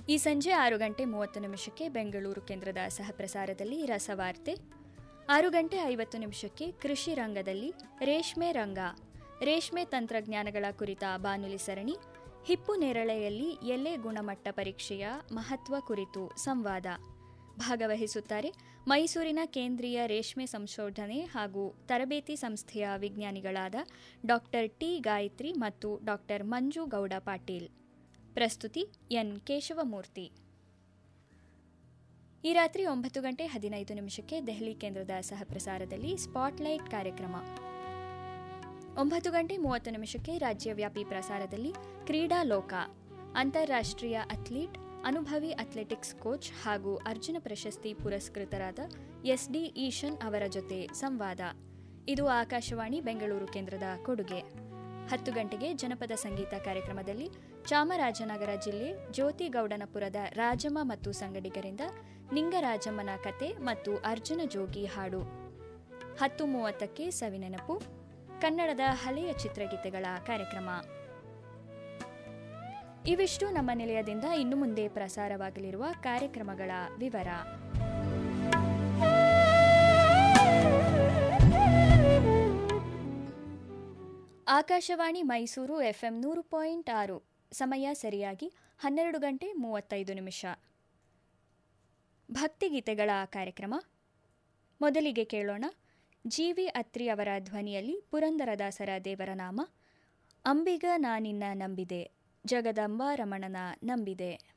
ಈ ಸಂಜೆ ಆರು ಗಂಟೆ ಮೂವತ್ತು ನಿಮಿಷಕ್ಕೆ ಬೆಂಗಳೂರು ಕೇಂದ್ರದ ಸಹಪ್ರಸಾರದಲ್ಲಿ ರಸವಾರ್ತೆ ಆರು ಗಂಟೆ ಐವತ್ತು ನಿಮಿಷಕ್ಕೆ ಕೃಷಿ ರಂಗದಲ್ಲಿ ರೇಷ್ಮೆ ರಂಗ ರೇಷ್ಮೆ ತಂತ್ರಜ್ಞಾನಗಳ ಕುರಿತ ಬಾನುಲಿ ಸರಣಿ ಹಿಪ್ಪು ನೇರಳೆಯಲ್ಲಿ ಎಲೆ ಗುಣಮಟ್ಟ ಪರೀಕ್ಷೆಯ ಮಹತ್ವ ಕುರಿತು ಸಂವಾದ ಭಾಗವಹಿಸುತ್ತಾರೆ ಮೈಸೂರಿನ ಕೇಂದ್ರೀಯ ರೇಷ್ಮೆ ಸಂಶೋಧನೆ ಹಾಗೂ ತರಬೇತಿ ಸಂಸ್ಥೆಯ ವಿಜ್ಞಾನಿಗಳಾದ ಡಾಕ್ಟರ್ ಟಿ ಗಾಯತ್ರಿ ಮತ್ತು ಡಾಕ್ಟರ್ ಮಂಜು ಗೌಡ ಪಾಟೀಲ್ ಪ್ರಸ್ತುತಿ ಎನ್ ಕೇಶವಮೂರ್ತಿ ಈ ರಾತ್ರಿ ಒಂಬತ್ತು ಗಂಟೆ ಹದಿನೈದು ನಿಮಿಷಕ್ಕೆ ದೆಹಲಿ ಕೇಂದ್ರದ ಸಹಪ್ರಸಾರದಲ್ಲಿ ಸ್ಪಾಟ್ಲೈಟ್ ಕಾರ್ಯಕ್ರಮ ಒಂಬತ್ತು ಗಂಟೆ ಮೂವತ್ತು ನಿಮಿಷಕ್ಕೆ ರಾಜ್ಯವ್ಯಾಪಿ ಪ್ರಸಾರದಲ್ಲಿ ಕ್ರೀಡಾ ಲೋಕ ಅಂತಾರಾಷ್ಟ್ರೀಯ ಅಥ್ಲೀಟ್ ಅನುಭವಿ ಅಥ್ಲೆಟಿಕ್ಸ್ ಕೋಚ್ ಹಾಗೂ ಅರ್ಜುನ ಪ್ರಶಸ್ತಿ ಪುರಸ್ಕೃತರಾದ ಎಸ್ಡಿ ಈಶನ್ ಅವರ ಜೊತೆ ಸಂವಾದ ಇದು ಆಕಾಶವಾಣಿ ಬೆಂಗಳೂರು ಕೇಂದ್ರದ ಕೊಡುಗೆ ಹತ್ತು ಗಂಟೆಗೆ ಜನಪದ ಸಂಗೀತ ಕಾರ್ಯಕ್ರಮದಲ್ಲಿ ಚಾಮರಾಜನಗರ ಜಿಲ್ಲೆ ಜ್ಯೋತಿಗೌಡನಪುರದ ರಾಜಮ್ಮ ಮತ್ತು ಸಂಗಡಿಗರಿಂದ ನಿಂಗರಾಜಮ್ಮನ ಕತೆ ಮತ್ತು ಅರ್ಜುನ ಜೋಗಿ ಹಾಡು ಹತ್ತು ಮೂವತ್ತಕ್ಕೆ ಸವಿನೆನಪು ಕನ್ನಡದ ಹಳೆಯ ಚಿತ್ರಗೀತೆಗಳ ಕಾರ್ಯಕ್ರಮ ಇವಿಷ್ಟು ನಮ್ಮ ನಿಲಯದಿಂದ ಇನ್ನು ಮುಂದೆ ಪ್ರಸಾರವಾಗಲಿರುವ ಕಾರ್ಯಕ್ರಮಗಳ ವಿವರ ಆಕಾಶವಾಣಿ ಮೈಸೂರು ಎಫ್ಎಂ ನೂರು ಪಾಯಿಂಟ್ ಆರು ಸಮಯ ಸರಿಯಾಗಿ ಹನ್ನೆರಡು ಗಂಟೆ ಮೂವತ್ತೈದು ನಿಮಿಷ ಭಕ್ತಿಗೀತೆಗಳ ಕಾರ್ಯಕ್ರಮ ಮೊದಲಿಗೆ ಕೇಳೋಣ ಜಿ.ವಿ. ಅತ್ರಿ ಅವರ ಧ್ವನಿಯಲ್ಲಿ ಪುರಂದರದಾಸರ ದೇವರ ನಾಮ ಅಂಬಿಗ ನಾನಿನ್ನ ನಂಬಿದೆ ಜಗದಂಬ ರಮಣನ ನಂಬಿದೆ